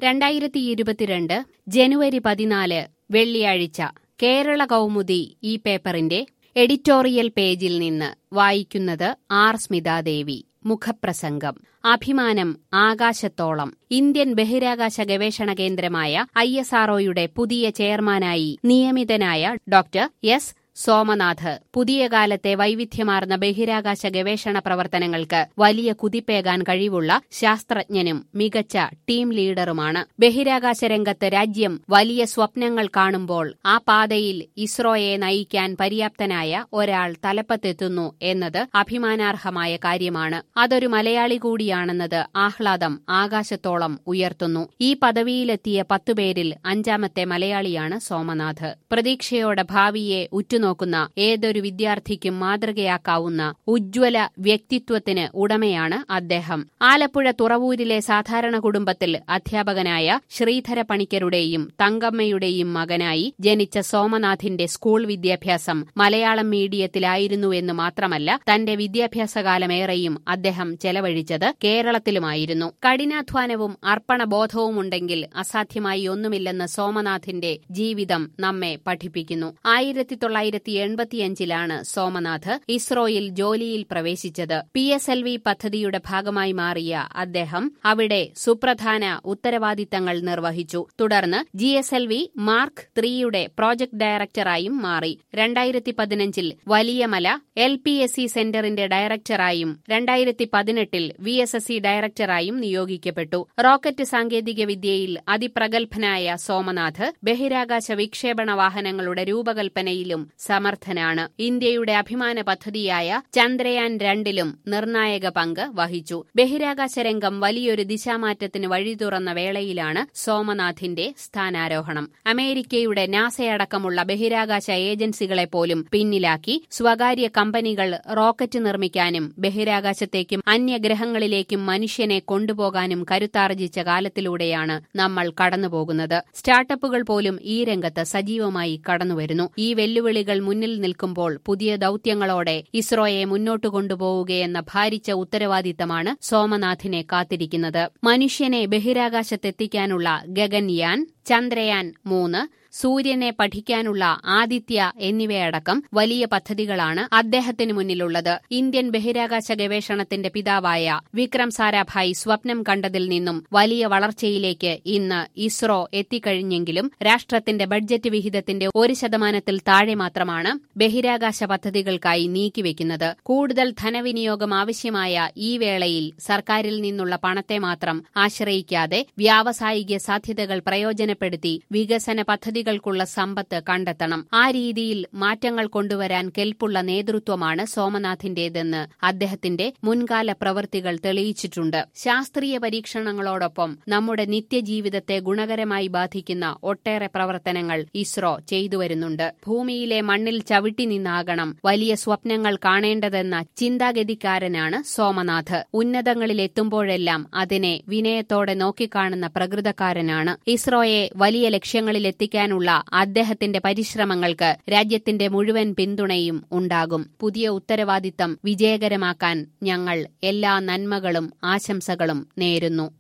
രണ്ടായിരത്തി ഇരുപത്തിരണ്ട് ജനുവരി പതിനാല് വെള്ളിയാഴ്ച കേരള കൗമുദി ഈ പേപ്പറിന്റെ എഡിറ്റോറിയൽ പേജിൽ നിന്ന് വായിക്കുന്നത് ആർ സ്മിതാദേവി മുഖപ്രസംഗം അഭിമാനം ആകാശത്തോളം ഇന്ത്യൻ ബഹിരാകാശ ഗവേഷണ കേന്ദ്രമായ ഐ എസ് ആർഒയുടെ പുതിയ ചെയർമാനായി നിയമിതനായ ഡോക്ടർ എസ് സോമനാഥ് പുതിയ കാലത്തെ വൈവിധ്യമാർന്ന ബഹിരാകാശ ഗവേഷണ പ്രവർത്തനങ്ങൾക്ക് വലിയ കുതിപ്പേകാൻ കഴിവുള്ള ശാസ്ത്രജ്ഞനും മികച്ച ടീം ലീഡറുമാണ് ബഹിരാകാശ രംഗത്ത് രാജ്യം വലിയ സ്വപ്നങ്ങൾ കാണുമ്പോൾ ആ പാതയിൽ ഇസ്രോയെ നയിക്കാൻ പര്യാപ്തനായ ഒരാൾ തലപ്പത്തെത്തുന്നു എന്നത് അഭിമാനാർഹമായ കാര്യമാണ് അതൊരു മലയാളി കൂടിയാണെന്നത് ആഹ്ലാദം ആകാശത്തോളം ഉയർത്തുന്നു ഈ പദവിയിലെത്തിയ പത്തുപേരിൽ അഞ്ചാമത്തെ മലയാളിയാണ് സോമനാഥ് പ്രതീക്ഷയോടെ ഭാവിയെ ഉറ്റുനോക്കുന്ന ഏതൊരു വിദ്യാർത്ഥിക്കും മാതൃകയാക്കാവുന്ന ഉജ്ജ്വല വ്യക്തിത്വത്തിന് ഉടമയാണ് അദ്ദേഹം ആലപ്പുഴ തുറവൂരിലെ സാധാരണ കുടുംബത്തിൽ അധ്യാപകനായ ശ്രീധര പണിക്കരുടെയും തങ്കമ്മയുടെയും മകനായി ജനിച്ച സോമനാഥിന്റെ സ്കൂൾ വിദ്യാഭ്യാസം മലയാളം മീഡിയത്തിലായിരുന്നുവെന്ന് മാത്രമല്ല തന്റെ വിദ്യാഭ്യാസകാലമേറെയും അദ്ദേഹം ചെലവഴിച്ചത് കേരളത്തിലുമായിരുന്നു കഠിനാധ്വാനവും അർപ്പണബോധവും ഉണ്ടെങ്കിൽ അസാധ്യമായി ഒന്നുമില്ലെന്ന് സോമനാഥിന്റെ ജീവിതം നമ്മെ പഠിപ്പിക്കുന്നു ആയിരത്തി തൊള്ളായിരത്തി എൺപത്തിയഞ്ചിലാണ് സോമനാഥ് ഇസ്രോയിൽ ജോലിയിൽ പ്രവേശിച്ചത് പി എസ് എൽ വി പദ്ധതിയുടെ ഭാഗമായി മാറിയ അദ്ദേഹം അവിടെ സുപ്രധാന ഉത്തരവാദിത്തങ്ങൾ നിർവഹിച്ചു തുടർന്ന് G S L V mark ത്രീയുടെ പ്രോജക്ട് ഡയറക്ടറായും മാറി രണ്ടായിരത്തി പതിനഞ്ചിൽ Valiyamala L P S C സെന്ററിന്റെ ഡയറക്ടറായും രണ്ടായിരത്തി പതിനെട്ടിൽ വി എസ് എസ് സി ഡയറക്ടറായും നിയോഗിക്കപ്പെട്ടു റോക്കറ്റ് സാങ്കേതിക വിദ്യയിൽ അതിപ്രഗത്ഭനായ സോമനാഥ് ബഹിരാകാശ വിക്ഷേപണ വാഹനങ്ങളുടെ രൂപകൽപ്പനയിലും സമർത്ഥനാണ് ഇന്ത്യയുടെ അഭിമാന പദ്ധതിയായ ചന്ദ്രയാൻ രണ്ടിലും നിർണായക പങ്ക് വഹിച്ചു ബഹിരാകാശ രംഗം വലിയൊരു ദിശാമാറ്റത്തിന് വഴി തുറന്ന വേളയിലാണ് സോമനാഥിന്റെ സ്ഥാനാരോഹണം അമേരിക്കയുടെ നാസയടക്കമുള്ള ബഹിരാകാശ ഏജൻസികളെ പോലും പിന്നിലാക്കി സ്വകാര്യ കമ്പനികൾ റോക്കറ്റ് നിർമ്മിക്കാനും ബഹിരാകാശത്തേക്കും അന്യഗ്രഹങ്ങളിലേക്കും മനുഷ്യനെ കൊണ്ടുപോകാനും കരുത്താർജിച്ച കാലത്തിലൂടെയാണ് നമ്മൾ കടന്നുപോകുന്നത് സ്റ്റാർട്ടപ്പുകൾ പോലും ഈ രംഗത്ത് സജീവമായി കടന്നുവരുന്നു ഈ വെല്ലുവിളികൾ മുന്നിൽ നിൽക്കുമ്പോൾ പുതിയ ദൌത്യങ്ങളോടെ ഇസ്രോയെ മുന്നോട്ടു കൊണ്ടുപോവുകയെന്ന ഭാരിച്ച ഉത്തരവാദിത്തമാണ് സോമനാഥിനെ കാത്തിരിക്കുന്നത് മനുഷ്യനെ ബഹിരാകാശത്തെത്തിക്കാനുള്ള ഗഗൻയാൻ ചന്ദ്രയാൻ മൂന്ന് സൂര്യനെ പഠിക്കാനുള്ള ആദിത്യ എന്നിവയടക്കം വലിയ പദ്ധതികളാണ് അദ്ദേഹത്തിന് മുന്നിലുള്ളത് ഇന്ത്യൻ ബഹിരാകാശ ഗവേഷണത്തിന്റെ പിതാവായ വിക്രം സാരാഭായ് സ്വപ്നം കണ്ടതിൽ നിന്നും വലിയ വളർച്ചയിലേക്ക് ഇന്ന് ഇസ്രോ എത്തിക്കഴിഞ്ഞെങ്കിലും രാഷ്ട്രത്തിന്റെ ബഡ്ജറ്റ് വിഹിതത്തിന്റെ ഒരു ശതമാനത്തിൽ താഴെ മാത്രമാണ് ബഹിരാകാശ പദ്ധതികൾക്കായി നീക്കിവെക്കുന്നത് കൂടുതൽ ധനവിനിയോഗം ആവശ്യമായ ഈ വേളയിൽ സർക്കാരിൽ നിന്നുള്ള പണത്തെ മാത്രം ആശ്രയിക്കാതെ വ്യാവസായിക സാധ്യതകൾ പ്രയോജനപ്പെടുത്തി വികസന പദ്ധതി പദ്ധതികൾക്കുള്ള സമ്പത്ത് കണ്ടെത്തണം ആ രീതിയിൽ മാറ്റങ്ങൾ കൊണ്ടുവരാൻ കെൽപ്പുള്ള നേതൃത്വമാണ് സോമനാഥിന്റേതെന്ന് അദ്ദേഹത്തിന്റെ മുൻകാല പ്രവൃത്തികൾ തെളിയിച്ചിട്ടുണ്ട് ശാസ്ത്രീയ പരീക്ഷണങ്ങളോടൊപ്പം നമ്മുടെ നിത്യജീവിതത്തെ ഗുണകരമായി ബാധിക്കുന്ന ഒട്ടേറെ പ്രവർത്തനങ്ങൾ ഇസ്രോ ചെയ്തുവരുന്നുണ്ട് ഭൂമിയിലെ മണ്ണിൽ ചവിട്ടി നിന്നാകണം വലിയ സ്വപ്നങ്ങൾ കാണേണ്ടതെന്ന ചിന്താഗതിക്കാരനാണ് സോമനാഥ് ഉന്നതങ്ങളിലെത്തുമ്പോഴെല്ലാം അതിനെ വിനയത്തോടെ നോക്കിക്കാണുന്ന പ്രകൃതക്കാരനാണ് ഇസ്രോയെ വലിയ ലക്ഷ്യങ്ങളിലെത്തിക്കാനുള്ള ഉള്ള അദ്ദേഹത്തിന്റെ പരിശ്രമങ്ങൾക്ക് രാജ്യത്തിന്റെ മുഴുവൻ പിന്തുണയും ഉണ്ടാകും പുതിയ ഉത്തരവാദിത്തം വിജയകരമാക്കാൻ ഞങ്ങൾ എല്ലാ നന്മകളും ആശംസകളും നേരുന്നു